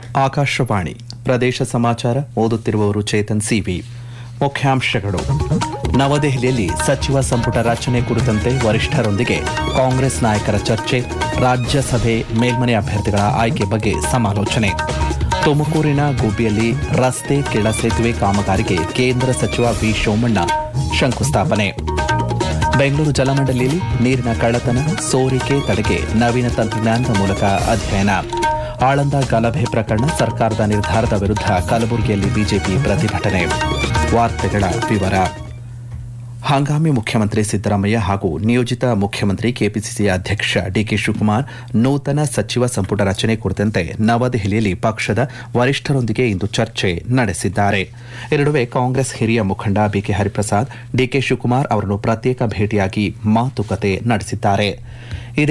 ಆಕಾಶವಾಣಿ ಪ್ರದೇಶ ಸಮಾಚಾರ ಓದುತ್ತಿರುವವರು ಚೇತನ್ ಸಿವಿ ಮುಖ್ಯಾಂಶಗಳು ನವದೆಹಲಿಯಲ್ಲಿ ಸಚಿವ ಸಂಪುಟ ರಚನೆ ಕುರಿತಂತೆ ವರಿಷ್ಠರೊಂದಿಗೆ ಕಾಂಗ್ರೆಸ್ ನಾಯಕರ ಚರ್ಚೆ ರಾಜ್ಯಸಭೆ ಮೇಲ್ಮನೆ ಅಭ್ಯರ್ಥಿಗಳ ಆಯ್ಕೆ ಬಗ್ಗೆ ಸಮಾಲೋಚನೆ ತುಮಕೂರಿನ ಗುಬ್ಬಿಯಲ್ಲಿ ರಸ್ತೆ ಕೆಳ ಸೇತುವೆ ಕಾಮಗಾರಿಗೆ ಕೇಂದ್ರ ಸಚಿವ ವಿ ಸೋಮಣ್ಣ ಶಂಕುಸ್ಥಾಪನೆ ಬೆಂಗಳೂರು ಜಲಮಂಡಲಿಯಲ್ಲಿ ನೀರಿನ ಕಳ್ಳತನ ಸೋರಿಕೆ ತಡೆಗೆ ನವೀನ ತಂತ್ರಜ್ಞಾನದ ಮೂಲಕ ಅಧ್ಯಯನ ಆಳಂದ ಗಲಭೆ ಪ್ರಕರಣ ಸರ್ಕಾರದ ನಿರ್ಧಾರದ ವಿರುದ್ಧ ಕಲಬುರಗಿಯಲ್ಲಿ ಬಿಜೆಪಿ ಪ್ರತಿಭಟನೆ ವಾರ್ತೆಗಳ ವಿವರ ಹಂಗಾಮಿ ಮುಖ್ಯಮಂತ್ರಿ ಸಿದ್ದರಾಮಯ್ಯ ಹಾಗೂ ನಿಯೋಜಿತ ಮುಖ್ಯಮಂತ್ರಿ ಕೆಪಿಸಿಸಿ ಅಧ್ಯಕ್ಷ ಡಿಕೆ ಶಿವಕುಮಾರ್ ನೂತನ ಸಚಿವ ಸಂಪುಟ ರಚನೆ ಕುರಿತಂತೆ ನವದೆಹಲಿಯಲ್ಲಿ ಪಕ್ಷದ ವರಿಷ್ಠರೊಂದಿಗೆ ಇಂದು ಚರ್ಚೆ ನಡೆಸಿದ್ದಾರೆ ಈ ನಡುವೆ ಕಾಂಗ್ರೆಸ್ ಹಿರಿಯ ಮುಖಂಡ ಬಿಕೆ ಹರಿಪ್ರಸಾದ್ ಡಿಕೆ ಶಿವಕುಮಾರ್ ಅವರನ್ನು ಪ್ರತ್ಯೇಕ ಭೇಟಿಯಾಗಿ ಮಾತುಕತೆ ನಡೆಸಿದ್ದಾರೆ